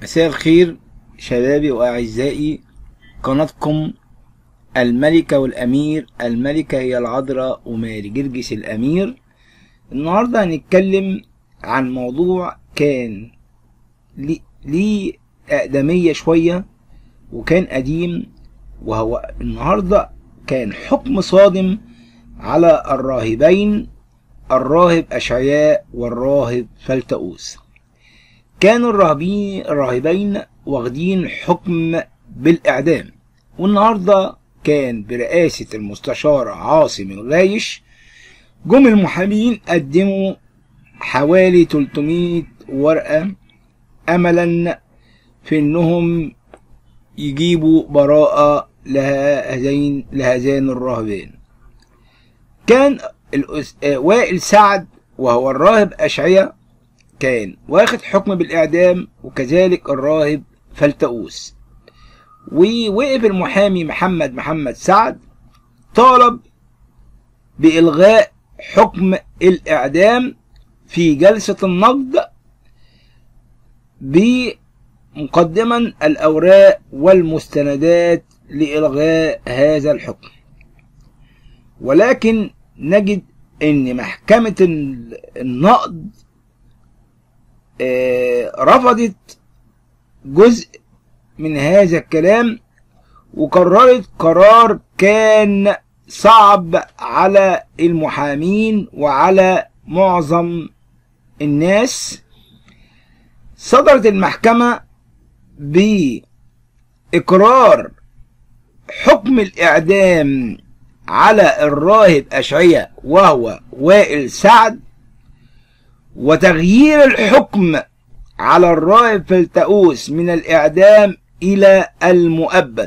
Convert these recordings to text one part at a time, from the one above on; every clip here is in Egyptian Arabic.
مساء الخير شبابي وأعزائي قناتكم الملكة والأمير الملكة هي العذراء وماري جرجس الأمير النهاردة هنتكلم عن موضوع كان ليه- ليه أقدمية شوية وكان قديم وهو النهاردة كان حكم صادم على الراهبين الراهب أشعياء والراهب فلتؤوس كان الراهبين الراهبين واخدين حكم بالإعدام والنهاردة كان برئاسة المستشار عاصم الغايش جم المحامين قدموا حوالي 300 ورقة أملا في إنهم يجيبوا براءة لهذين لهذين الراهبين كان الأس... آه، وائل سعد وهو الراهب أشعية كان واخد حكم بالإعدام وكذلك الراهب فلتؤوس ووقف المحامي محمد محمد سعد طالب بإلغاء حكم الإعدام في جلسة النقد بمقدما الأوراق والمستندات لإلغاء هذا الحكم ولكن نجد ان محكمة النقد آه، رفضت جزء من هذا الكلام وقررت قرار كان صعب على المحامين وعلى معظم الناس صدرت المحكمة بإقرار حكم الإعدام على الراهب أشعية وهو وائل سعد وتغيير الحكم على الراهب فلتؤوس من الإعدام إلى المؤبد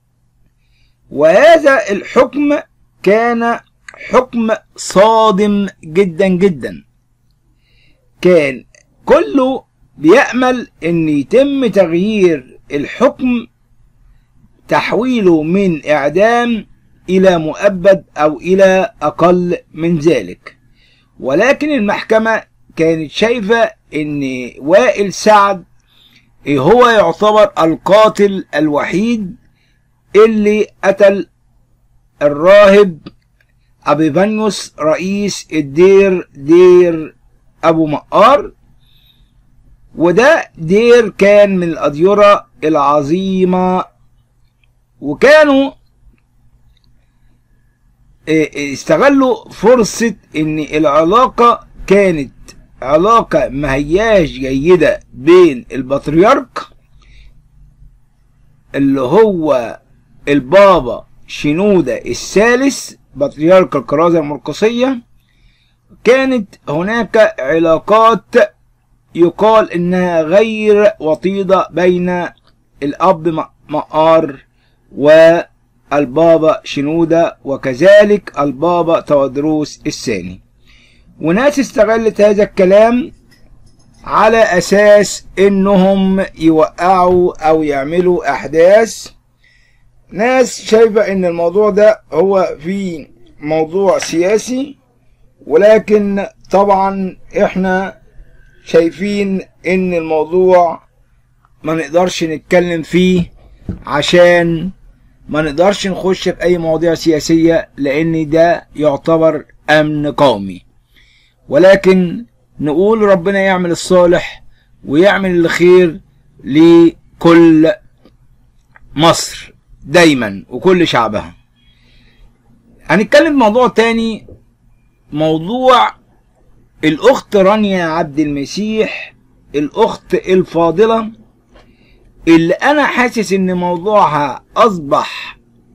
وهذا الحكم كان حكم صادم جدا جدا كان كله بيأمل ان يتم تغيير الحكم تحويله من اعدام الى مؤبد او الى اقل من ذلك ولكن المحكمة كانت شايفة ان وائل سعد هو يعتبر القاتل الوحيد اللي قتل الراهب أبيفانيوس رئيس الدير دير أبو مقار وده دير كان من الأديرة العظيمة وكانوا اه، استغلوا فرصة ان العلاقة كانت علاقة ما هياش جيدة بين البطريرك اللي هو البابا شنودة الثالث بطريرك الكرازة المرقسية كانت هناك علاقات يقال انها غير وطيدة بين الاب م- مقار والبابا شنودة وكذلك البابا تودروس الثاني وناس استغلت هذا الكلام على اساس انهم يوقعوا او يعملوا احداث ناس شايفة ان الموضوع ده هو في موضوع سياسي ولكن طبعا احنا شايفين ان الموضوع ما نقدرش نتكلم فيه عشان ما نقدرش نخش في اي مواضيع سياسية لان ده يعتبر امن قومي ولكن نقول ربنا يعمل الصالح ويعمل الخير لكل مصر دايما وكل شعبها هنتكلم في موضوع تاني موضوع الاخت رانيا عبد المسيح الاخت الفاضلة اللي انا حاسس ان موضوعها اصبح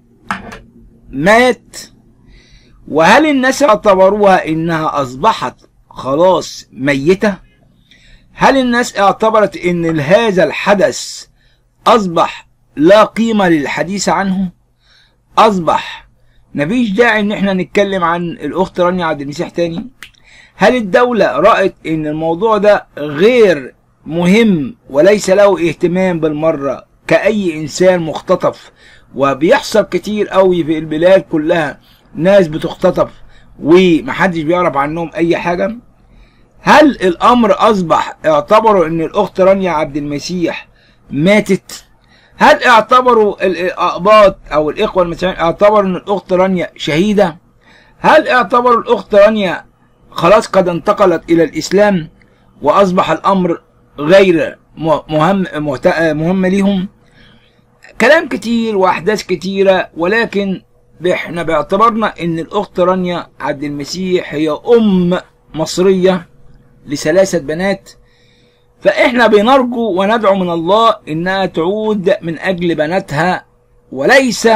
مات وهل الناس اعتبروها انها اصبحت خلاص ميتة هل الناس اعتبرت ان هذا الحدث اصبح لا قيمة للحديث عنه اصبح مفيش داعي ان احنا نتكلم عن الاخت رانيا عبد المسيح تاني هل الدولة رأت ان الموضوع ده غير مهم وليس له اهتمام بالمرة كأي انسان مختطف وبيحصل كتير قوي في البلاد كلها ناس بتختطف ومحدش بيعرف عنهم اي حاجة هل الامر اصبح اعتبروا ان الاخت رانيا عبد المسيح ماتت هل اعتبروا الأقباط أو الإخوة المسيحيين اعتبروا أن الأخت رانيا شهيدة هل اعتبروا الأخت رانيا خلاص قد انتقلت إلى الإسلام وأصبح الأمر غير مهم مهم ليهم كلام كتير وأحداث كتيرة ولكن احنا باعتبارنا ان الاخت رانيا عبد المسيح هي ام مصرية لثلاثة بنات فاحنا بنرجو وندعو من الله انها تعود من اجل بناتها وليس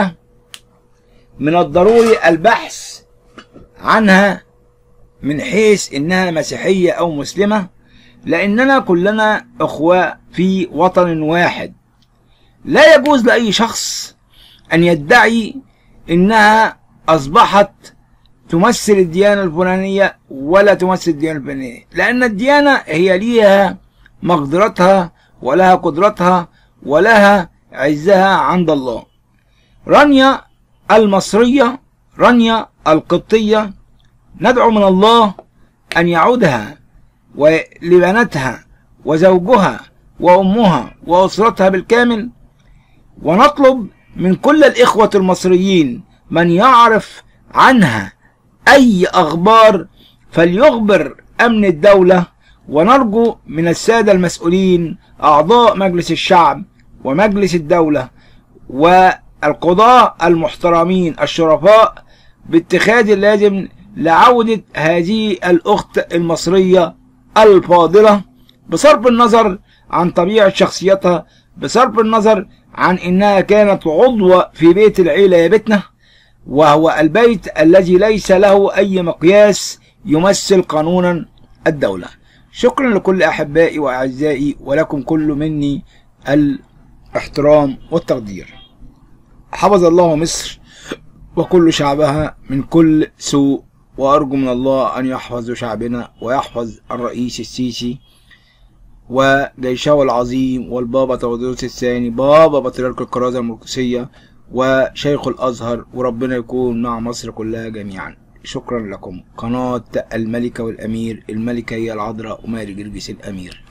من الضروري البحث عنها من حيث انها مسيحية او مسلمة لاننا كلنا اخوة في وطن واحد لا يجوز لاي شخص ان يدعي انها اصبحت تمثل الديانة الفلانية ولا تمثل الديانة الفلانية لان الديانة هي ليها مقدرتها ولها قدرتها ولها عزها عند الله رانيا المصرية رانيا القبطية ندعو من الله أن يعودها ولبناتها وزوجها وأمها وأسرتها بالكامل ونطلب من كل الإخوة المصريين من يعرف عنها أي أخبار فليخبر أمن الدولة ونرجو من السادة المسؤولين أعضاء مجلس الشعب ومجلس الدولة والقضاة المحترمين الشرفاء باتخاذ اللازم لعودة هذه الأخت المصرية الفاضلة بصرف النظر عن طبيعة شخصيتها بصرف النظر عن انها كانت عضوة في بيت العيلة يا بيتنا وهو البيت الذي ليس له اي مقياس يمثل قانونا الدولة شكرا لكل احبائي واعزائي ولكم كل مني الاحترام والتقدير حفظ الله مصر وكل شعبها من كل سوء وارجو من الله ان يحفظ شعبنا ويحفظ الرئيس السيسي وجيشه العظيم والبابا تودروس الثاني بابا بطريرك الكرازة المركزية وشيخ الأزهر وربنا يكون مع مصر كلها جميعا شكرا لكم قناة الملكة والأمير الملكة هي العذراء وماري جرجس الأمير